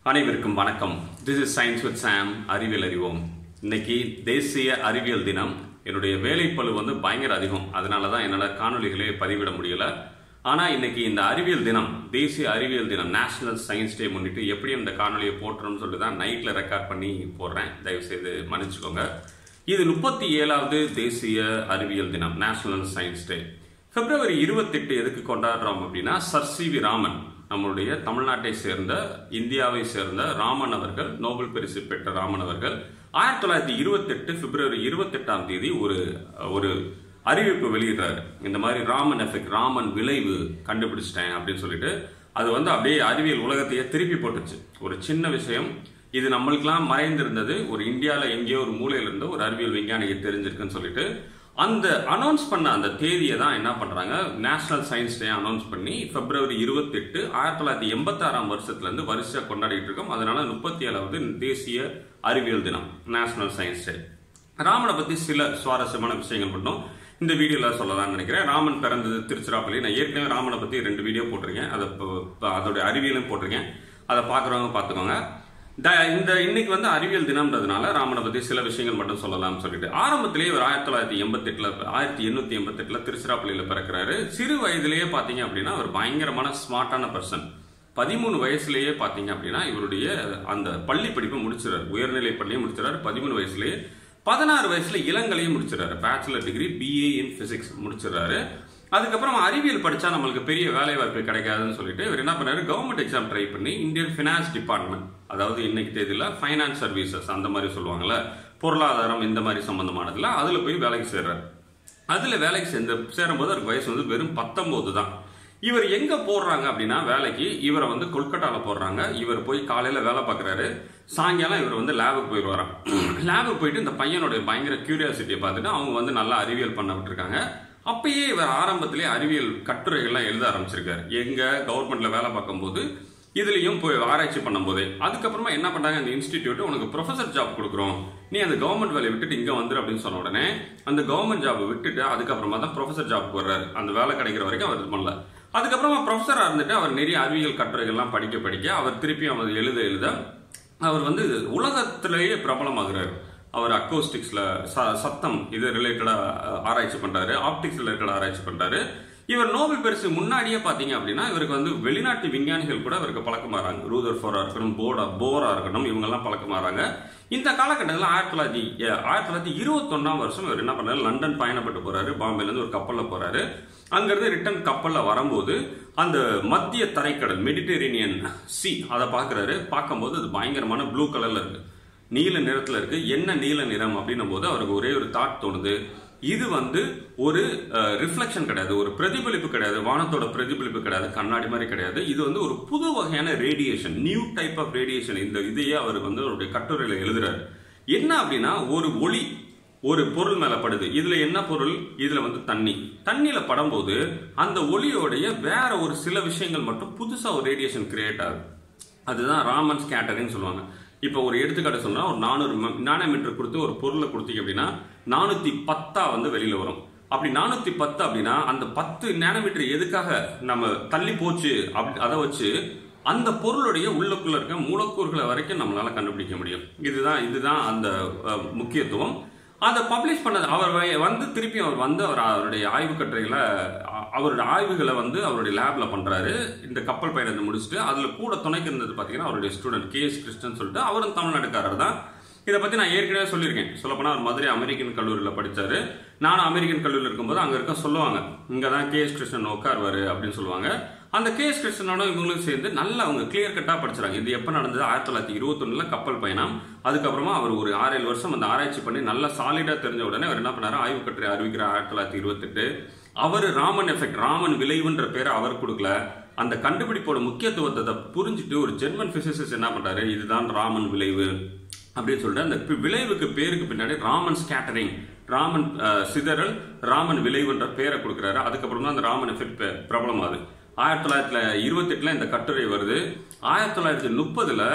அனைவருக்கும் வணக்கம் this is science with Sam அறிவியல் அறிவோம் இன்னைக்கு தேசிய அறிவியல் தினம் என்னுடைய வேலைப்பளு வந்து பயங்கர அதிகம் அதனால தான் என்னால் காணொலிகளே பதிவிட முடியல ஆனால் இன்னைக்கு இந்த அறிவியல் தினம் தேசிய அறிவியல் தினம் நேஷனல் சயின்ஸ் டே முன்னிட்டு எப்படி இந்த காணொலியை போட்டுறோம்னு சொல்லி தான் நைட்டில் ரெக்கார்ட் பண்ணி போடுறேன் தயவுசெய்து மன்னிச்சுக்கோங்க இது முப்பத்தி ஏழாவது தேசிய அறிவியல் தினம் நேஷனல் சயின்ஸ் டே பிப்ரவரி இருபத்தெட்டு எதுக்கு கொண்டாடுறோம் அப்படின்னா சர் சி வி ராமன் நம்மளுடைய தமிழ்நாட்டை சேர்ந்த இந்தியாவை சேர்ந்த ராமன் அவர்கள் நோபல் பரிசு பெற்ற ராமன் அவர்கள் ஆயிரத்தி தொள்ளாயிரத்தி இருபத்தெட்டு பிப்ரவரி இருபத்தெட்டாம் தேதி ஒரு ஒரு அறிவிப்பு வெளியிடுறாரு இந்த மாதிரி ராமன் எஃபெக்ட் ராமன் விளைவு கண்டுபிடிச்சிட்டேன் அப்படின்னு சொல்லிட்டு அது வந்து அப்படியே அறிவியல் உலகத்தையே திருப்பி போட்டுச்சு ஒரு சின்ன விஷயம் இது நம்மளுக்கெல்லாம் மறைந்திருந்தது ஒரு இந்தியாவில் எங்கேயோ ஒரு மூலையில இருந்து ஒரு அறிவியல் விஞ்ஞானிக்கு தெரிஞ்சிருக்குன்னு சொல்லிட்டு அந்த அனௌன்ஸ் பண்ண அந்த தேதியை தான் என்ன பண்றாங்க நேஷனல் சயின்ஸ் டே அனௌன்ஸ் பண்ணி பிப்ரவரி இருபத்தெட்டு ஆயிரத்தி தொள்ளாயிரத்தி எண்பத்தாறாம் வருஷத்துல இருந்து வரிசையா கொண்டாடிட்டு இருக்கோம் அதனால முப்பத்தி ஏழாவது தேசிய அறிவியல் தினம் நேஷனல் சயின்ஸ் டே ராமனை பத்தி சில சுவாரஸ்யமான விஷயங்கள் மட்டும் இந்த வீடியோல சொல்லலாம்னு நினைக்கிறேன் ராமன் பிறந்தது திருச்சிராப்பள்ளி நான் ஏற்கனவே ராமனை பத்தி ரெண்டு வீடியோ போட்டிருக்கேன் அதை இப்போ- அதோட அறிவியலும் போட்டிருக்கேன் அதை பார்க்குறவங்க பார்த்துக்கோங்க த- இந்த இன்னைக்கு வந்து அறிவியல் தினம்ன்றதுனால ராமனை பத்தி சில விஷயங்கள் மட்டும் சொல்லலாம்னு சொல்லிட்டு ஆரம்பத்திலேயே ஒரு ஆயிரத்தி தொள்ளாயிரத்தி எண்பத்தி எட்டுல ஆயிரத்தி எண்ணூத்தி எண்பத்தி எட்டுல திருச்சிராப்பள்ளியில பிறக்கிறாரு சிறு வயதிலேயே பாத்தீங்க அப்படின்னா அவர் பயங்கரமான ஸ்மார்ட்டான பர்சன் பதிமூணு வயசுலயே பாத்தீங்க அப்படின்னா இவருடைய அந்த பள்ளி படிப்பை முடிச்சிடறாரு உயர்நிலை பள்ளியை முடிச்சிடறாரு பதிமூணு வயசுலயே பதினாறு வயசுல இளங்கலையும் முடிச்சிடறாரு bachelor degree BA in physics முடிச்சிடறாரு அதுக்கப்புறம் அறிவியல் படிச்சா நம்மளுக்கு பெரிய வேலை வாய்ப்பு கிடைக்காதுன்னு சொல்லிட்டு இவர் என்ன பண்ணாரு கவர்மெண்ட் எக்ஸாம் ட்ரை பண்ணி இந்தியன் ஃபினான்ஸ் டிபார்ட்மெண்ட் அதாவது இன்னைக்கு தேதியில ஃபைனான்ஸ் சர்வீசஸ் அந்த மாதிரி சொல்லுவாங்கல்ல பொருளாதாரம் இந்த மாதிரி சம்பந்தமானதுல அதுல போய் வேலைக்கு சேர்றாரு அதுல வேலைக்கு சேர்ந்த சேரும்போது அவருக்கு வயசு வந்து வெறும் பத்தொன்பது தான் இவர் எங்க போடுறாங்க அப்படின்னா வேலைக்கு இவரை வந்து கொல்கட்டால போடுறாங்க இவர் போய் காலையில வேலை பார்க்கறாரு சாயங்காலம் இவர் வந்து லேபுக்கு போயிடுவாராம் லேபுக்கு போயிட்டு இந்த பையனுடைய பயங்கர கியூரியாசிட்டியை பார்த்துட்டு அவங்க வந்து நல்லா அறிவியல் பண்ண விட்டுருக்காங்க அப்பயே இவர் ஆரம்பத்திலே அறிவியல் கட்டுரைகள்லாம் எழுத ஆரம்பிச்சிருக்காரு எங்க கவர்மெண்ட்ல வேலை பார்க்கும்போது இதுலயும் போய் ஆராய்ச்சி பண்ணும்போதே அதுக்கப்புறமா என்ன பண்ணாங்க இந்த இன்ஸ்டிடியூட் உனக்கு ப்ரொஃபசர் ஜாப் கொடுக்குறோம் நீ அந்த கவர்மெண்ட் வேலையை விட்டுட்டு இங்க வந்துரு அப்படின்னு சொன்ன உடனே அந்த கவர்மெண்ட் ஜாப் விட்டுட்டு அதுக்கப்புறமா தான் ப்ரொஃபசர் ஜாப் வர்றாரு அந்த வேலை கிடைக்கிற வரைக்கும் அவர் இது பண்ணல அதுக்கப்புறமா ப்ரொஃபஸரா இருந்துட்டு அவர் நிறைய அறிவியல் கட்டுரைகள்லாம் படிக்க படிக்க அவர் திருப்பி அவர் எழுத எழுத அவர் வந்து உலகத்திலேயே பிரபலமாகிறார் அவர் அக்கோஸ்டிக்ஸ்ல ச- சத்தம் இது ரிலேட்டடா ஆராய்ச்சி பண்றாரு ஆப்டிக்ஸ் ரிலேட்டடா ஆராய்ச்சி பண்றாரு இவர் நோபல் பரிசு முன்னாடியே பாத்தீங்க அப்படின்னா இவருக்கு வந்து வெளிநாட்டு விஞ்ஞானிகள் கூட இவருக்கு பழக்கமாறாங்க ரூதர் ஃபோரா இருக்கட்டும் போர்டா போரா இருக்கட்டும் இவங்க எல்லாம் பழக்கமாறாங்க இந்த காலகட்டத்தில் ஆயிரத்தி தொள்ளாயிரத்தி அஹ், ஆயிரத்தி தொள்ளாயிரத்தி இருபத்தொன்னாம் வருஷம் இவர் என்ன பண்ணாரு லண்டன் பயணப்பட்டு போறாரு பாம்பேல இருந்து ஒரு கப்பல்ல போறாரு அங்கிருந்து ரிட்டர்ன் கப்பல்ல வரும்போது அந்த மத்திய தரைக்கடல் மெடிட்டரேனியன் சி அதை பார்க்கறாரு பார்க்கும்போது அது பயங்கரமான ப்ளூ கலர்ல இருக்கு நீல நிறத்துல இருக்கு என்ன நீல நிறம் அப்படின்னும் போது அவருக்கு ஒரே ஒரு தாட் தோணுது இது வந்து ஒரு ரிஃப்ளெக்ஷன் கிடையாது ஒரு பிரதிபலிப்பு கிடையாது வானத்தோட பிரதிபலிப்பு கிடையாது கண்ணாடி மாதிரி கிடையாது இது வந்து ஒரு புது வகையான radiation new type of radiation இந்த இதையே அவர் வந்து அவருடைய கட்டுரையில எழுதுறாரு என்ன அப்படின்னா ஒரு ஒளி ஒரு பொருள் மேல படுது இதுல என்ன பொருள் இதுல வந்து தண்ணி தண்ணியில படும்போது அந்த ஒளியோடைய வேற ஒரு சில விஷயங்கள் மட்டும் புதுசா ஒரு ரேடியேஷன் கிரியேட் ஆகுது அதுதான் ராமன் ஸ்கேட்டரிங் சொல்லுவாங்க இப்போ ஒரு எடுத்துக்காட்டு சொன்னா ஒரு நானூறு நானோமீட்டர் கொடுத்து ஒரு பொருளை கொடுத்தீங்க அப்படின்னா நானூத்தி பத்தா வந்து வெளியில வரும் அப்படி நானூத்தி பத்து அப்படின்னா அந்த பத்து நானோமீட்டர் எதுக்காக நம்ம தள்ளி போச்சு அப்படி அதை வச்சு அந்த பொருளுடைய உள்ளுக்குள்ள இருக்க மூலக்கூறுகளை வரைக்கும் நம்மளால கண்டுபிடிக்க முடியும் இதுதான் இதுதான் அந்த அஹ், முக்கியத்துவம் அதை பப்ளிஷ் பண்ணது அவர் வ- வந்து திருப்பி அவர் வந்து அவர் அவருடைய ஆய்வு கட்டுரைகளை அ- அவருடைய ஆய்வுகளை வந்து அவருடைய லேப்ல பண்றாரு இந்த கப்பல் பயணத்தை முடிச்சுட்டு அதுல கூட துணைக்கு இருந்தது பாத்தீங்கன்னா அவருடைய ஸ்டூடெண்ட் கே எஸ் கிருஷ்ணன் சொல்லிட்டு அவரும் தமிழ்நாட்டுக்காரர் தான் இதை பத்தி நான் ஏற்கனவே சொல்லியிருக்கேன் சொல்லப்போனா அவர் மதுரை அமெரிக்கன் கல்லூரியில் படிச்சாரு நானும் அமெரிக்கன் கல்லூரியில் இருக்கும்போது அங்க இருக்க சொல்லுவாங்க இங்க தான் கே எஸ் கிருஷ்ணன் உட்காருவாரு அப்படின்னு சொல்லுவாங்க அந்த கே எஸ் கிருஷ்ணனோட இவங்களும் சேர்ந்து நல்லா அவங்க கிளியர் கட்டா படிச்சாங்க இது எப்ப நடந்தது ஆயிரத்தி தொள்ளாயிரத்தி இருபத்தொன்னுல கப்பல் பயணம் அதுக்கப்புறமா அவர் ஒரு ஆறு ஏழு வருஷம் அந்த ஆராய்ச்சி பண்ணி நல்லா சாலிடா தெரிஞ்ச உடனே அவர் என்ன பண்ணாரு ஆய்வு கட்டுரை அறிவிக்கிற ஆயிரத்தி தொள்ளாயிரத்தி இருபத்தெட்டு அவர் ராமன் எஃபெக்ட் ராமன் விளைவுன்ற பேரை அவர் கொடுக்கல அந்த கண்டுபிடிப்போட முக்கியத்துவத்தை புரிஞ்சுட்டு ஒரு ஜெர்மன் பிசிசிஸ்ட் என்ன பண்றாரு இதுதான் ராமன் விளைவு அப்படின்னு சொல்லிட்டு அந்த பி- விளைவுக்கு பேருக்கு பின்னாடி ராமன் ஸ்கேட்டரிங் ராமன் அஹ், சிதறல் ராமன் விளைவுன்ற பேரை கொடுக்குறாரு அதுக்கப்புறம் தான் அந்த ராமன் எஃபெக்ட் பிரபலம் ஆகுது ஆயிரத்தி தொள்ளாயிரத்தி இருபத்தெட்டுல இந்த கட்டுரை வருது ஆயிரத்தி தொள்ளாயிரத்தி முப்பதுல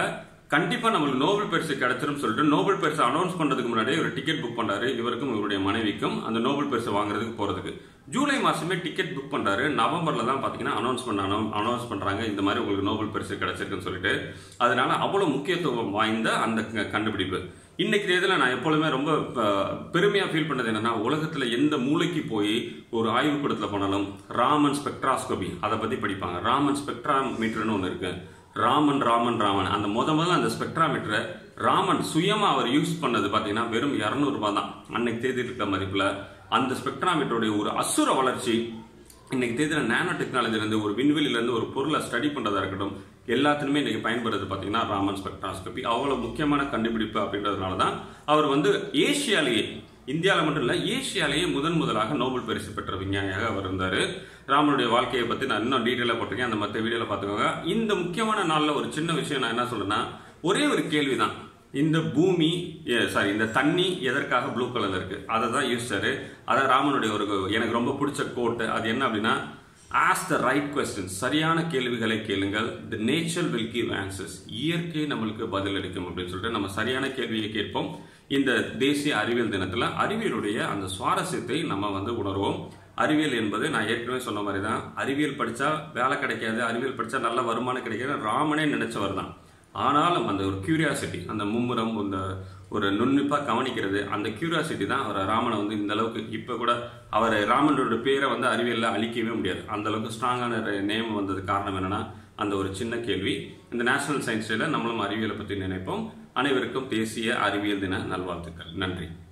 கண்டிப்பா நம்மளுக்கு நோபல் பரிசு கிடைச்சிரும் சொல்லிட்டு நோபல் பரிசு அனௌன்ஸ் பண்றதுக்கு முன்னாடியே ஒரு டிக்கெட் புக் பண்ணாரு இவருக்கும் இவருடைய மனைவிக்கும் அந்த நோபல் பரிசு வாங்குறதுக்கு போறதுக்கு ஜூலை மாசமே டிக்கெட் புக் பண்றாரு நவம்பர்ல தான் பாத்தீங்கன்னா அனௌன்ஸ் பண்ண அனௌன்ஸ் பண்றாங்க இந்த மாதிரி உங்களுக்கு நோபல் பரிசு கிடைச்சிருக்குன்னு சொல்லிட்டு அதனால அவ்வளவு முக்கியத்துவம் வாய்ந்த அந்த க- கண்டுபிடிப்பு இன்னைக்கு தேதியில நான் எப்பொழுதுமே ரொம்ப அஹ், பெருமையா ஃபீல் பண்ணது என்னன்னா உலகத்துல எந்த மூளைக்கு போய் ஒரு ஆய்வுக்கூடத்துல போனாலும் ராமன் ஸ்பெக்ட்ராஸ்கோபி அதை பத்தி படிப்பாங்க ராமன் ஸ்பெக்ட்ராமீட்டர்னு ஒன்று இருக்கு ராமன் ராமன் ராமன் அந்த முத முதல்ல அந்த ஸ்பெக்ட்ராமீட்டரை ராமன் சுயமா அவர் யூஸ் பண்ணது பாத்தீங்கன்னா வெறும் 200 ரூபாய் தான் அன்னைக்கு தேதி இருக்க மதிப்புல அந்த ஸ்பெக்ட்ராமீட்டருடைய ஒரு அசுர வளர்ச்சி இன்னைக்கு தேதியில நானோ டெக்னாலஜில இருந்து ஒரு விண்வெளியில இருந்து ஒரு பொருளை ஸ்டடி பண்றதா இருக்கட்டும் எல்லாத்துலயுமே இன்னைக்கு பயன்படுறது பாத்தீங்கன்னா ராமன் ஸ்பெக்ட்ராஸ்கோபி அவ்வளவு முக்கியமான கண்டுபிடிப்பு அப்படின்றதுனால தான் அவர் வந்து ஏசியாலேயே இந்தியாவில் மட்டும் இல்ல ஏசியாலேயே முதன் முதலாக நோபல் பரிசு பெற்ற விஞ்ஞானியாக அவர் இருந்தாரு ராமனுடைய வாழ்க்கையை பத்தி நான் இன்னும் டீட்டெயிலாக போட்டிருக்கேன் அந்த மற்ற வீடியோல பார்த்துக்கோங்க இந்த முக்கியமான நாள்ல ஒரு சின்ன விஷயம் நான் என்ன சொல்றேன்னா ஒரே ஒரு கேள்விதான் இந்த பூமி சாரி இந்த தண்ணி எதற்காக ப்ளூ கலர்ல இருக்கு அதை தான் யூஸ்டரு அதான் ராமனுடைய ஒரு எனக்கு ரொம்ப பிடிச்ச கோட்டு அது என்ன அப்படின்னா ஆஸ் த ரைட் கொஸ்டின் சரியான கேள்விகளை கேளுங்கள் the nature will give answers இயற்கை நம்மளுக்கு பதிலளிக்கும் அப்படின்னு சொல்லிட்டு நம்ம சரியான கேள்வியை கேட்போம் இந்த தேசிய அறிவியல் தினத்துல அறிவியலுடைய அந்த சுவாரஸ்யத்தை நம்ம வந்து உணர்வோம் அறிவியல் என்பது நான் ஏற்கனவே சொன்ன மாதிரி தான் அறிவியல் படிச்சா வேலை கிடைக்காது அறிவியல் படிச்சா நல்ல வருமானம் கிடைக்காது ராமனே நினைச்சவர் தான் ஆனாலும் அந்த ஒரு கியூரியாசிட்டி அந்த மும்முரம் அந்த ஒரு நுண்ணிப்பா கவனிக்கிறது அந்த கியூரியாசிட்டி தான் அவர் ராமனை வந்து இந்த அளவுக்கு இப்ப கூட அவர் ராமனோட பேரை வந்து அறிவியல்ல அழிக்கவே முடியாது அந்த அளவுக்கு ஸ்ட்ராங்கான நேம் வந்தது காரணம் என்னன்னா அந்த ஒரு சின்ன கேள்வி இந்த நேஷனல் சயின்ஸ் டேல நம்மளும் அறிவியலை பத்தி நினைப்போம் அனைவருக்கும் தேசிய அறிவியல் தின நல்வாழ்த்துக்கள் நன்றி